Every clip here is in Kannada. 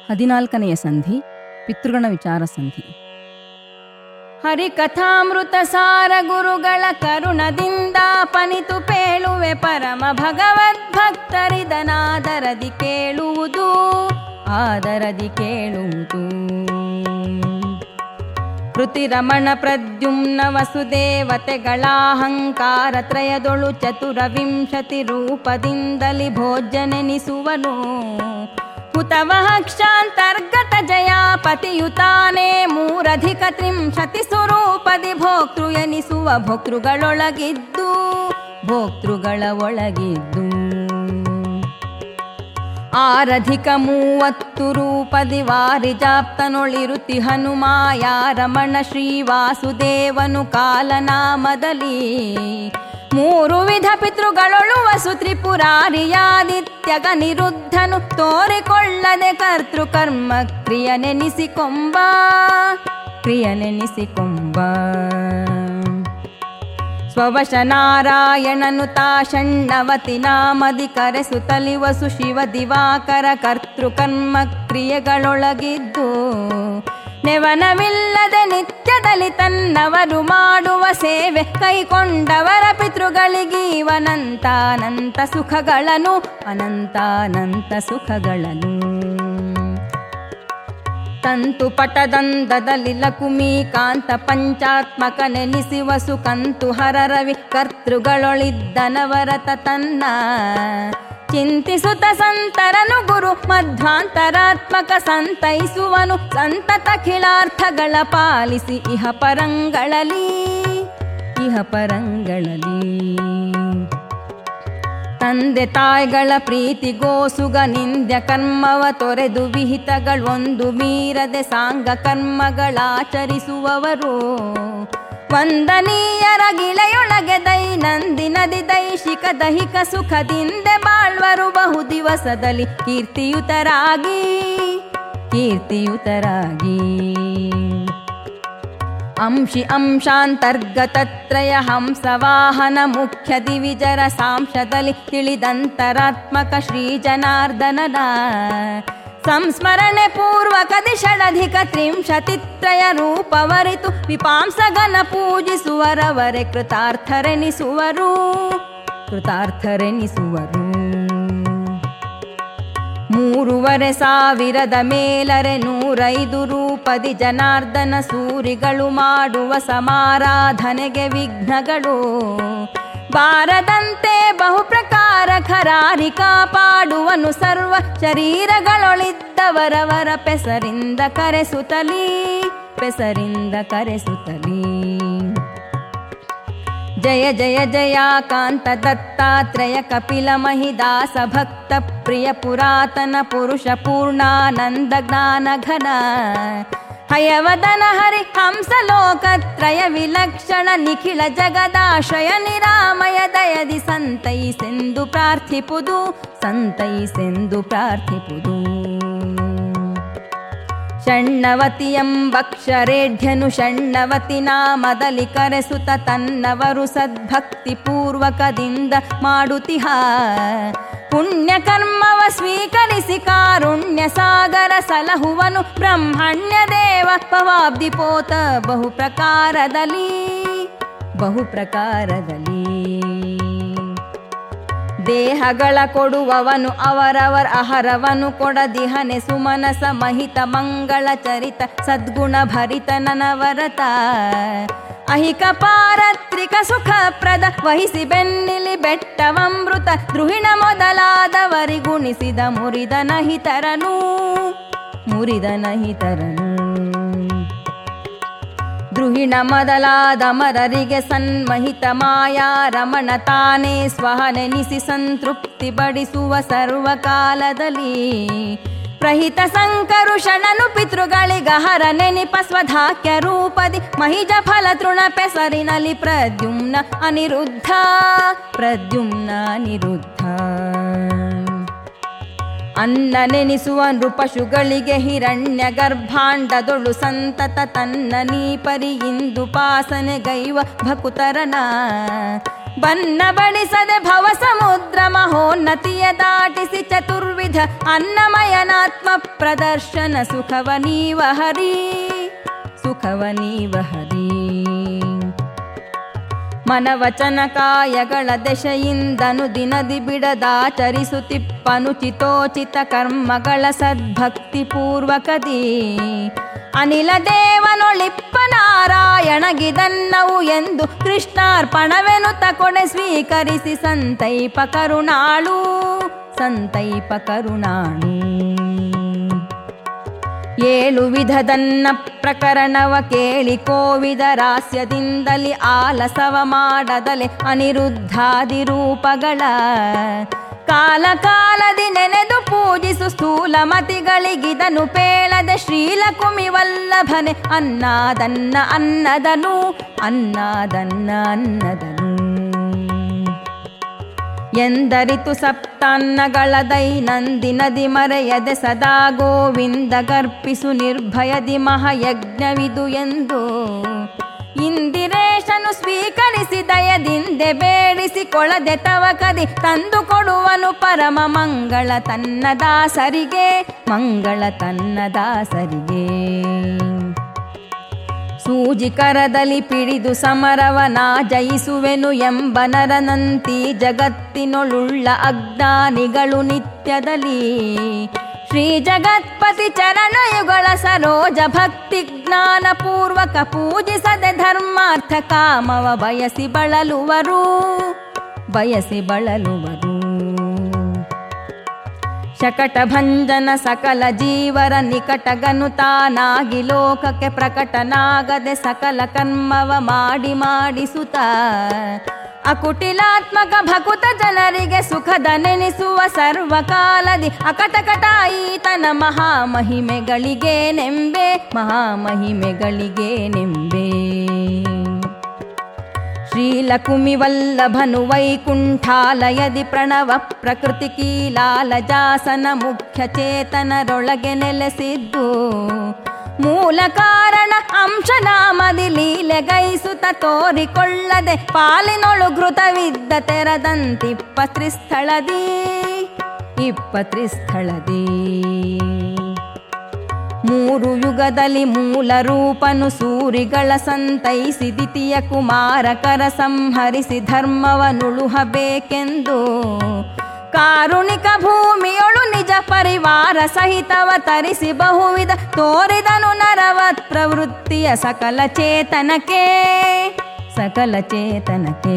ಹದಿನಾಲ್ಕನೆಯ ಸಂಧಿ ಪಿತೃಗಣ ವಿಚಾರ ಸಂಧಿ ಹರಿಕಥಾಮೃತ ಸಾರ ಗುರುಗಳ ಕರುಣದಿಂದ ಪನಿತು ಪೇಳುವೆ ಪರಮ ಭಗವದ್ಭಕ್ತರಿದನಾದರದಿ ಕೇಳುವುದು ಆದರದಿ ಕೇಳುವುದು ಕೃತಿರಮಣ ಪ್ರದ್ಯುಮ್ನ ವಸುದೇವತೆಗಳಾಹಂಕಾರ ತ್ರಯದೊಳು ಚತುರವಿಂಶತಿ ರೂಪದಿಂದಲಿ ಭೋಜನೆನಿಸುವನು ಹುತವಹಕ್ಷಾಂತರ್ಗತ ಜಯಾಪತಿಯುತಾನೇ ಮೂರಧಿಕ ತ್ರಿಂಶತಿ ಸ್ವರೂಪದಿ ಭೋಕ್ತೃ ಎನಿಸುವ ಭೋಕ್ತೃಗಳೊಳಗಿದ್ದು ಭೋಕ್ತೃಗಳ ಒಳಗಿದ್ದು ಆರಧಿಕ ಮೂವತ್ತು ರೂಪದಿ ವಾರಿಜಾಪ್ತನೊಳಿರುತಿ ಹನುಮಾಯ ರಮಣ ಶ್ರೀ ವಾಸುದೇವನು ಕಾಲನಾಮದಲ್ಲಿ ಮೂರು ವಿಧ ಪಿತೃಗಳೊಳು ವಸು ತ್ರಿಪುರಾರಿಯಾದಿತ್ಯಗ ನಿರುದ್ಧನು ತೋರಿಕೊಳ್ಳದೆ ಕರ್ತೃ ಕರ್ಮ ಕ್ರಿಯನೆನಿಸಿಕೊಂಬ ಕ್ರಿಯನೆನಿಸಿಕೊಂಬ ಸ್ವವಶ ನಾರಾಯಣನು ತಾ ಷಣ್ಣವತಿ ನಾಮದಿ ಕರೆಸುತ್ತಲಿ ವಸು ಶಿವ ದಿವಾಕರ ಕರ್ತೃ ಕರ್ಮ ಕ್ರಿಯೆಗಳೊಳಗಿದ್ದು ನೆವನವಿಲ್ಲದೆ ನಿತ್ಯದಲ್ಲಿ ತನ್ನವರು ಮಾಡುವ ಸೇವೆ ಕೈಕೊಂಡವರ ಪಿತೃಗಳಿಗೀವನಂತಾನಂತ ಸುಖಗಳನ್ನು ಅನಂತಾನಂತ ಸುಖಗಳನ್ನು ತಂತು ಪಟದಂದದಲ್ಲಿ ಲಕುಮಿ ಕಾಂತ ಪಂಚಾತ್ಮಕ ನೆನೆಸುವ ಸುಕಂತು ಹರರವಿ ಕರ್ತೃಗಳೊಳಿದ್ದನವರತ ತನ್ನ ಚಿಂತಿಸುತ್ತ ಸಂತರನು ಗುರು ಮಧ್ವಾಂತರಾತ್ಮಕ ಸಂತೈಸುವನು ಸಂತತ ಖಿಳಾರ್ಥಗಳ ಪಾಲಿಸಿ ಇಹ ಪರಂಗಳಲ್ಲಿ ಇಹ ಪರಂಗಳಲ್ಲಿ ತಂದೆ ತಾಯ್ಗಳ ಪ್ರೀತಿಗೋಸುಗ ನಿಂದ್ಯ ಕರ್ಮವ ತೊರೆದು ವಿಹಿತಗಳೊಂದು ಮೀರದೆ ಸಾಂಗ ಕರ್ಮಗಳಾಚರಿಸುವವರು ವಂದನೀಯರ ಗಿಳೆಯೊಳಗೆ ದೈನಂದಿನದಿ ದೈಶಿಕ ದೈಹಿಕ ಸುಖದಿಂದ ಬಾಳ್ವರು ಬಹು ದಿವಸದಲ್ಲಿ ಕೀರ್ತಿಯುತರಾಗಿ ಕೀರ್ತಿಯುತರಾಗಿ ಅಂಶಿ ಅಂಶಾಂತರ್ಗತತ್ರಯ ಹಂಸವಾಹನ ಮುಖ್ಯ ದಿವಿಜರ ಸಾಂಶದಲ್ಲಿ ತಿಳಿದಂತರಾತ್ಮಕ ಶ್ರೀ ಜನಾರ್ದನನ ಸಂಸ್ಮರಣೆ ಪೂರ್ವಕದಿ ಷಡಧಿಕ ತ್ರಿಂಶತಿತ್ರಯ ರೂಪವರಿತು ವಿಪಾಂಸಗನ ಪೂಜಿಸುವರವರೆ ಕೃತಾರ್ಥರೆನಿಸುವರು ಕೃತಾರ್ಥರೆನಿಸುವರು ಮೂರುವರೆ ಸಾವಿರದ ಮೇಲರೆ ನೂರೈದು ರೂಪದಿ ಜನಾರ್ದನ ಸೂರಿಗಳು ಮಾಡುವ ಸಮಾರಾಧನೆಗೆ ವಿಘ್ನಗಳು ಬಾರದಂತೆ ಬಹು ಪ್ರಕಾರ ಖರಾರಿ ಕಾಪಾಡುವನು ಸರ್ವ ಶರೀರಗಳೊಳಿದ್ದವರವರ ಪೆಸರಿಂದ ಕರೆಸುತ್ತಲೀ ಪೆಸರಿಂದ ಕರೆಸುತ್ತಲೀ ಜಯ ಜಯ ಜಯ ಕಾಂತ ದತ್ತಾತ್ರೇಯ ಕಪಿಲ ಮಹಿದಾಸ ಭಕ್ತ ಪ್ರಿಯ ಪುರಾತನ ಪುರುಷ ಪೂರ್ಣಾನಂದ ಜ್ಞಾನ ಘನ ಹಯವದನ ಹರಿ ಹಂಸ ಲೋಕತ್ರಯ ವಿಲಕ್ಷಣ ನಿಖಿಳ ಜಗದಾಶಯ ನಿರಾಮಯ ದಯದಿ ಸಂತೈಸೆಂದು ಪ್ರಾರ್ಥಿಪುದು ಸಂತೈಸೆಂದು ಪ್ರಾರ್ಥಿಪುದು ಷಣ್ಣವತಿ ಎಂಬಕ್ಷರೇಢ್ಯನು ಷಣ್ಣವತಿ ನಾಮದಲ್ಲಿ ಕರೆಸುತ್ತ ತನ್ನವರು ಸದ್ಭಕ್ತಿ ಪೂರ್ವಕದಿಂದ ಮಾಡುತಿಹ ಪುಣ್ಯ ಕರ್ಮವ ಸ್ವೀಕರಿಸಿ ಕಾರುಣ್ಯ ಸಾಗರ ಸಲಹುವನು ಬ್ರಹ್ಮಣ್ಯ ದೇವ ಪವಾಬ್ದಿ ಪೋತ ಬಹು ಪ್ರಕಾರದಲ್ಲಿ ಬಹು ಪ್ರಕಾರದಲ್ಲಿ ದೇಹಗಳ ಕೊಡುವವನು ಅವರವರ ಅಹರವನು ಕೊಡದಿಹನೆ ಸುಮನಸ ಮಹಿತ ಮಂಗಳ ಚರಿತ ಸದ್ಗುಣ ಭರಿತ ನನವರತ ಅಹಿಕ ಪಾರತ್ರಿಕ ಸುಖಪ್ರದ ವಹಿಸಿ ಬೆನ್ನಿಲಿ ಬೆಟ್ಟವಮೃತ ದ್ರುಹಿಣ ಮೊದಲಾದವರಿಗುಣಿಸಿದ ಮುರಿದ ನಹಿತರನು ಮುರಿದ ನಹಿತರನು ದ್ರುಹಿಣ ಮೊದಲಾದ ಮರರಿಗೆ ಸನ್ಮಹಿತ ಮಾಯಾ ರಮಣ ತಾನೇ ಸ್ವಹ ನೆನಿಸಿ ಸಂತೃಪ್ತಿ ಬಡಿಸುವ ಸರ್ವಕಾಲದಲ್ಲಿ ಪ್ರಹಿತ ಸಂಕರುಷಣನು ಪಿತೃಗಳಿಗಹರ ನೆನಿಪ ಸ್ವಧಾಕ್ಯ ರೂಪದಿ ಮಹಿಜ ಫಲ ತೃಣ ಪೆಸರಿನಲ್ಲಿ ಪ್ರದ್ಯುಮ್ನ ಅನಿರುದ್ಧ ಪ್ರದ್ಯುಮ್ನ ಅನಿರುದ್ಧ ಅನ್ನ ನೆನಿಸುವ ನೃಪಶುಗಳಿಗೆ ಹಿರಣ್ಯ ಗರ್ಭಾಂಡದೊಳು ಸಂತತ ತನ್ನ ನೀಪರಿ ಇಂದು ಪಾಸನೆ ಗೈವ ಭಕುತರನ ಬನ್ನ ಬಡಿಸದೆ ಭವ ಸಮುದ್ರ ಮಹೋನ್ನತಿಯ ದಾಟಿಸಿ ಚತುರ್ವಿಧ ಅನ್ನಮಯನಾತ್ಮ ಪ್ರದರ್ಶನ ಸುಖವ ನೀವ ಹರಿ ಸುಖವ ನೀವ ಹರಿ ಮನವಚನ ಕಾಯಗಳ ದೆಶೆಯಿಂದನು ದಿನದಿ ಬಿಡದಾಚರಿಸುತ್ತಿಪ್ಪನುಚಿತೋಚಿತ ಕರ್ಮಗಳ ಸದ್ಭಕ್ತಿ ಪೂರ್ವಕದಿ ಅನಿಲ ದೇವನೊಳಿಪ್ಪ ನಾರಾಯಣಗಿದನ್ನವು ಎಂದು ಕೃಷ್ಣಾರ್ಪಣವೆನುತ ಕೊಡೆ ಸ್ವೀಕರಿಸಿ ಸಂತೈಪ ಕರುಣಾಳು ಸಂತೈಪ ಕರುಣಾಳು ಏಳು ವಿಧದನ್ನ ಪ್ರಕರಣವ ಕೇಳಿ ಕೋವಿದ ರಾಸ್ಯದಿಂದಲಿ ಆಲಸವ ಮಾಡದಲೆ ಅನಿರುದ್ಧಾದಿ ರೂಪಗಳ ಕಾಲ ಕಾಲದಿ ನೆನೆದು ಪೂಜಿಸು ಸ್ಥೂಲ ಮತಿಗಳಿಗಿದನು ಪೇಳದೆ ಶ್ರೀಲಕುಮಿ ವಲ್ಲಭನೆ ಅನ್ನದನ್ನ ಅನ್ನದನು ಅನ್ನದನ್ನ ಅನ್ನದನು ಎಂದರಿತು ಸಪ್ತಾನ್ನಗಳ ದೈನಂದಿನದಿ ಮರೆಯದೆ ಸದಾ ಗೋವಿಂದ ಗರ್ಪಿಸು ನಿರ್ಭಯದಿ ಮಹಾಯಜ್ಞವಿದು ಎಂದು ಇಂದಿರೇಶನು ಸ್ವೀಕರಿಸಿ ದಯದಿಂದೆ ಬೇಡಿಸಿ ಕೊಳದೆ ತವಕದಿ ತಂದು ಕೊಡುವನು ಪರಮ ಮಂಗಳ ತನ್ನ ದಾಸರಿಗೆ ಮಂಗಳ ತನ್ನ ದಾಸರಿಗೆ ಸೂಜಿ ಕರದಲ್ಲಿ ಪಿಡಿದು ಸಮರವನ ಜಯಿಸುವೆನು ಎಂಬ ನರನಂತಿ ಜಗತ್ತಿನೊಳುಳ್ಳ ಅಜ್ಞಾನಿಗಳು ನಿತ್ಯದಲ್ಲಿ ಶ್ರೀ ಜಗತ್ಪತಿ ಚರಣಯುಗಳ ಸರೋಜ ಭಕ್ತಿ ಜ್ಞಾನ ಪೂರ್ವಕ ಪೂಜಿಸದೆ ಧರ್ಮಾರ್ಥ ಕಾಮವ ಬಯಸಿ ಬಳಲುವರು ಬಯಸಿ ಬಳಲುವರು ಶಕಟ ಭಂಜನ ಸಕಲ ಜೀವರ ನಿಕಟಗನು ತಾನಾಗಿ ಲೋಕಕ್ಕೆ ಪ್ರಕಟನಾಗದೆ ಸಕಲ ಕರ್ಮವ ಮಾಡಿ ಮಾಡಿಸುತ್ತ ಅಕುಟಿಲಾತ್ಮಕ ಭಕುತ ಜನರಿಗೆ ಸುಖದ ನೆನೆಸುವ ಸರ್ವಕಾಲದಿ ಅಕಟಕಟ ಈತನ ಮಹಾಮಹಿಮೆಗಳಿಗೆ ನೆಂಬೆ ಮಹಾಮಹಿಮೆಗಳಿಗೆ ನೆಂಬೆ ಶ್ರೀಲಕುಮಿ ವಲ್ಲಭನು ವೈಕುಂಠಾಲಯದಿ ಪ್ರಣವ ಪ್ರಕೃತಿ ಕೀಲಾಲಜಾಸನ ಮುಖ್ಯ ಚೇತನರೊಳಗೆ ನೆಲೆಸಿದ್ದು ಮೂಲ ಕಾರಣ ಅಂಶನಾಮದಿ ಲೀಲೆಗೈಸುತ್ತ ತೋರಿಕೊಳ್ಳದೆ ಪಾಲಿನೊಳು ಘೃತವಿದ್ದ ತೆರದಂತಿಪ್ಪ ತ್ರಿಸ್ಥಳದಿ ಇಪ್ಪ ತ್ರಿಸ್ಥಳದಿ ಮೂರು ಯುಗದಲ್ಲಿ ಮೂಲ ರೂಪನು ಸೂರಿಗಳ ಸಂತೈಸಿ ದಿತಿಯ ಕುಮಾರಕರ ಸಂಹರಿಸಿ ಧರ್ಮವನುಳುಹಬೇಕೆಂದು ಕಾರುಣಿಕ ಭೂಮಿಯೊಳು ನಿಜ ಪರಿವಾರ ಸಹಿತವ ತರಿಸಿ ಬಹುವಿಧ ತೋರಿದನು ನರವತ್ ಪ್ರವೃತ್ತಿಯ ಸಕಲ ಚೇತನಕ್ಕೆ ಸಕಲ ಚೇತನಕ್ಕೆ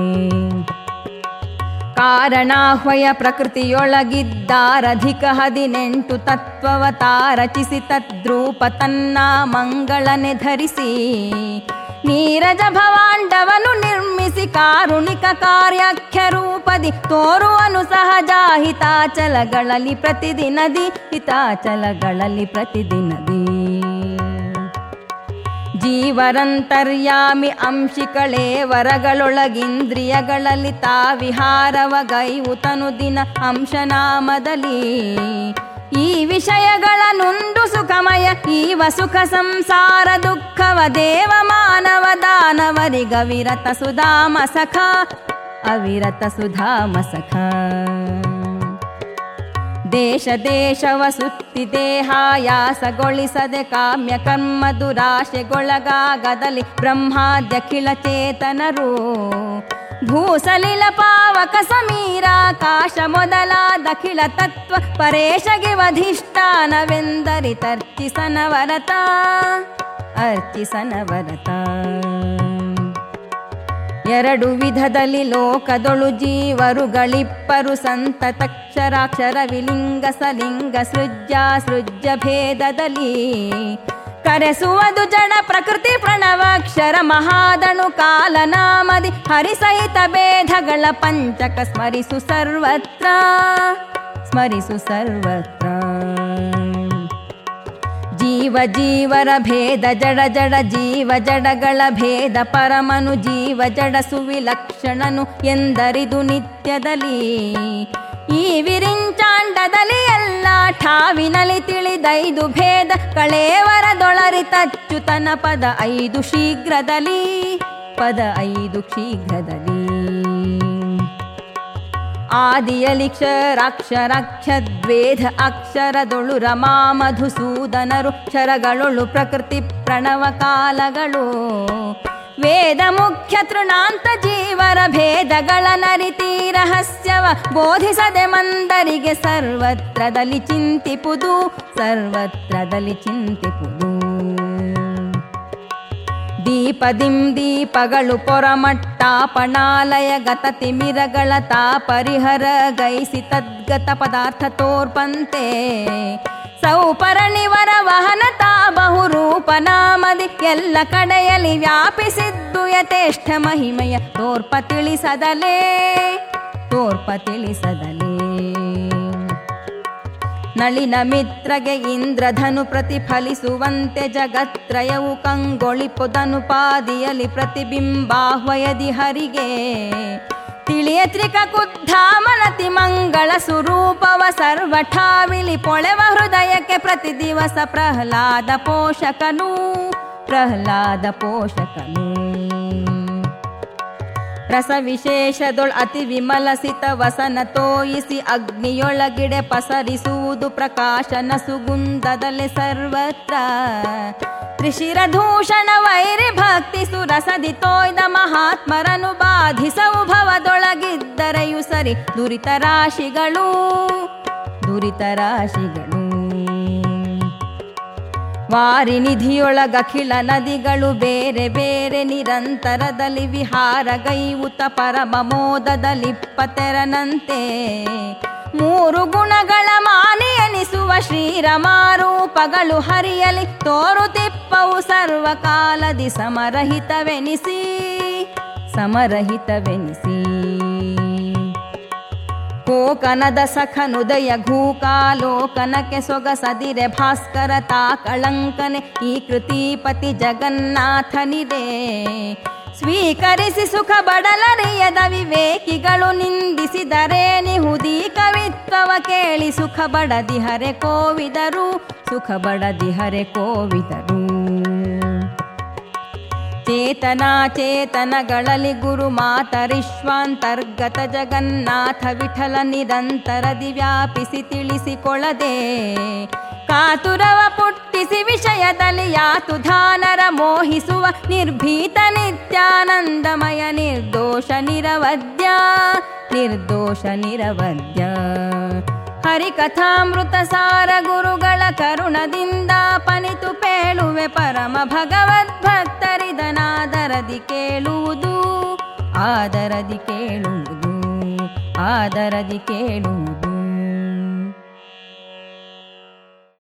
ಕಾರಣಾಹ್ವಯ ಪ್ರಕೃತಿಯೊಳಗಿದ್ದಾರಧಿಕ ಹದಿನೆಂಟು ತತ್ವವತ ರಚಿಸಿ ತದ್ರೂಪ ತನ್ನ ಮಂಗಳನೆ ಧರಿಸಿ ನೀರಜ ಭವಾಂಡವನು ನಿರ್ಮಿಸಿ ಕಾರುಣಿಕ ಕಾರ್ಯಾಖ್ಯ ರೂಪದಿ ತೋರುವನು ಸಹಜ ಹಿತಾಚಲಗಳಲ್ಲಿ ಪ್ರತಿದಿನದಿ ಹಿತಾಚಲಗಳಲ್ಲಿ ಪ್ರತಿದಿನದಿ ಜೀವರಂತರ್ಯಾಮಿ ಅಂಶಿಗಳೇ ವರಗಳೊಳಗಿಂದ್ರಿಯಗಳಲ್ಲಿ ತಾವಿಹಾರವ ಗೈವುತನು ದಿನ ಅಂಶನಾಮದಲ್ಲಿ ಈ ವಿಷಯಗಳ ನೊಂದು ಸುಖಮಯ ಈವ ಸುಖ ಸಂಸಾರ ದುಃಖವ ದೇವ ಮಾನವ ದಾನವರಿಗವಿರತ ಸುಧಾಮ ಸಖ ಅವಿರತ ಸುಧಾಮ ಸಖ ದೇಶ ದೇಶವ ಸುತ್ತಿ ದೇಹಾಯಾಸಗೊಳಿಸದೆ ಕಾಮ್ಯ ಕರ್ಮ ದುರಾಶೆಗೊಳಗಾಗದಲ್ಲಿ ಬ್ರಹ್ಮಾದ್ಯಖಿಳ ಚೇತನರು ಭೂಸಲಿಲ ಪಾವಕ ಸಮೀರಾಕಾಶ ಮೊದಲಾದಖಿಳ ತತ್ವ ಪರೇಶಗೆ ವಧಿಷ್ಠಾನವೆಂದರಿತರ್ಚಿಸನವರತ ಅರ್ಚಿಸನವರತ ಎರಡು ವಿಧದಲ್ಲಿ ಲೋಕದೊಳು ಜೀವರುಗಳಿಪ್ಪರು ಸಂತತಕ್ಷರಾಕ್ಷರ ವಿಲಿಂಗ ಸಲಿಂಗ ಸೃಜ್ಯ ಸೃಜ್ಯ ಭೇದದಲ್ಲಿ ಕರೆಸುವುದು ಜಡ ಪ್ರಕೃತಿ ಪ್ರಣವಾಕ್ಷರ ಮಹಾದಣು ಕಾಲನಾಮದಿ ಹರಿಸಹಿತ ಭೇದಗಳ ಪಂಚಕ ಸ್ಮರಿಸು ಸರ್ವತ್ರ ಸ್ಮರಿಸು ಸರ್ವತ್ರ ಜೀವ ಜೀವರ ಭೇದ ಜಡ ಜಡ ಜೀವ ಜಡಗಳ ಭೇದ ಪರಮನು ಜೀವ ಜಡ ಸುವಿಲಕ್ಷಣನು ಎಂದರಿದು ನಿತ್ಯದಲ್ಲಿ ಈ ವಿರಿಂಚಾಂಡದಲ್ಲಿ ಎಲ್ಲ ಠಾವಿನಲ್ಲಿ ತಿಳಿದೈದು ಭೇದ ಕಳೇವರದೊಳರಿತಚ್ಚುತನ ಪದ ಐದು ಶೀಘ್ರದಲ್ಲಿ ಪದ ಐದು ಶೀಘ್ರದಲ್ಲಿ ಆದಿಯಲಿ ಕ್ಷರಾಕ್ಷರಾಕ್ಷದ್ವೇದ ಅಕ್ಷರದೊಳು ರಮಾ ಮಧುಸೂದನರು ಕ್ಷರಗಳೊಳು ಪ್ರಕೃತಿ ಪ್ರಣವ ಕಾಲಗಳು ವೇದ ಮುಖ್ಯ ತೃಣಾಂತ ಜೀವರ ಭೇದಗಳ ನರಿತಿ ರಹಸ್ಯವ ಬೋಧಿಸದೆ ಮಂದರಿಗೆ ಸರ್ವತ್ರದಲ್ಲಿ ಚಿಂತಿಪುದು ಸರ್ವತ್ರದಲ್ಲಿ ಚಿಂತಿಪುದು ದೀಪದಿಂ ದೀಪಗಳು ಪೊರಮಟ್ಟಾಪಣಾಲಯ ಗತ ತಿಮಿರಗಳ ತಾ ಪರಿಹರ ಗೈಸಿ ತದ್ಗತ ಪದಾರ್ಥ ತೋರ್ಪಂತೆ ಸೌಪರಣಿವರ ವಹನ ತಾ ಬಹುರೂಪ ನಾಮದಿ ಎಲ್ಲ ಕಡೆಯಲ್ಲಿ ವ್ಯಾಪಿಸಿದ್ದು ಯಥೇಷ್ಟ ಮಹಿಮೆಯ ತೋರ್ಪ ತಿಳಿಸದಲೇ ತೋರ್ಪ ತಿಳಿಸದಲೇ ನಳಿನ ಮಿತ್ರಗೆ ಇಂದ್ರಧನು ಪ್ರತಿಫಲಿಸುವಂತೆ ಜಗತ್ರಯವು ಕಂಗೊಳಿಪುದನು ಪಾದಿಯಲಿ ಪ್ರತಿಬಿಂಬಾಹ್ವಯದಿ ಹರಿಗೆ ತಿಳಿಯ ತ್ರಿಕ ಕುದ್ಧಾಮನತಿ ಮಂಗಳ ಸ್ವರೂಪವ ಸರ್ವಠಾವಿಲಿ ಪೊಳೆವ ಹೃದಯಕ್ಕೆ ಪ್ರತಿ ದಿವಸ ಪ್ರಹ್ಲಾದ ಪೋಷಕನು ಪ್ರಹ್ಲಾದ ಪೋಷಕನು ರಸ ವಿಶೇಷದೊಳ್ ಅತಿ ವಿಮಲಸಿತ ವಸನ ತೋಯಿಸಿ ಅಗ್ನಿಯೊಳಗಿಡೆ ಪಸರಿಸುವುದು ಪ್ರಕಾಶನ ಸುಗುಂದದಲೆ ಸರ್ವತ್ರ ತ್ರಿಶಿರಧೂಷಣ ವೈರಿ ಭಕ್ತಿ ಸುರಸದಿ ತೋಯ್ದ ಮಹಾತ್ಮರನು ಬಾಧಿಸವು ಭವದೊಳಗಿದ್ದರೆಯು ಸರಿ ದುರಿತ ರಾಶಿಗಳು ದುರಿತ ರಾಶಿಗಳು ವಾರಿನಿಧಿಯೊಳಗಖಿಳ ನದಿಗಳು ಬೇರೆ ಬೇರೆ ನಿರಂತರದಲ್ಲಿ ವಿಹಾರಗೈವುತ ಪರಮ ಮೋದದಲಿಪ್ಪತೆರನಂತೆ ಮೂರು ಗುಣಗಳ ಮಾನಿ ಎನಿಸುವ ಶ್ರೀರಮಾರೂಪಗಳು ಹರಿಯಲಿ ತೋರುತಿಪ್ಪವು ಸರ್ವಕಾಲದಿ ಸಮರಹಿತವೆನಿಸಿ ಸಮರಹಿತವೆನಿಸಿ ಕೋಕನದ ಸಖನುದಯ ಘೂಕಾಲೋಕನಕ್ಕೆ ಸೊಗಸದಿರೆ ಭಾಸ್ಕರ ತಾ ಕಳಂಕನೆ ಈ ಕೃತಿಪತಿ ಜಗನ್ನಾಥನಿದೆ ಸ್ವೀಕರಿಸಿ ಸುಖ ಬಡಲರಿಯದ ವಿವೇಕಿಗಳು ನಿಂದಿಸಿದರೆ ನಿಹುದಿ ಕವಿತ್ವವ ಕೇಳಿ ಸುಖ ಬಡದಿ ಹರೆ ಕೋವಿದರು ಸುಖ ಬಡದಿ ಹರೆ ಕೋವಿದರು ಚೇತನ ಚೇತನಗಳಲ್ಲಿ ಗುರು ಮಾತರಿಶ್ವಾಂತರ್ಗತ ಜಗನ್ನಾಥ ವಿಠಲ ನಿರಂತರದಿ ವ್ಯಾಪಿಸಿ ತಿಳಿಸಿಕೊಳ್ಳದೆ ಕಾತುರವ ಪುಟ್ಟಿಸಿ ವಿಷಯದಲ್ಲಿ ಯಾತುಧಾನರ ಮೋಹಿಸುವ ನಿರ್ಭೀತ ನಿತ್ಯಾನಂದಮಯ ನಿರ್ದೋಷ ನಿರವದ್ಯ ನಿರ್ದೋಷ ನಿರವದ್ಯ ಹರಿಕಥಾಮೃತ ಸಾರ ಗುರುಗಳ ಕರುಣದಿಂದ ಪನಿತು ಪೇಳುವೆ ಪರಮ ಭಗವದ್ಭಕ್ತರಿದನಾದರದಿ ಕೇಳುವುದು ಆದರದಿ ಕೇಳುವುದು ಆದರದಿ ಕೇಳುವುದು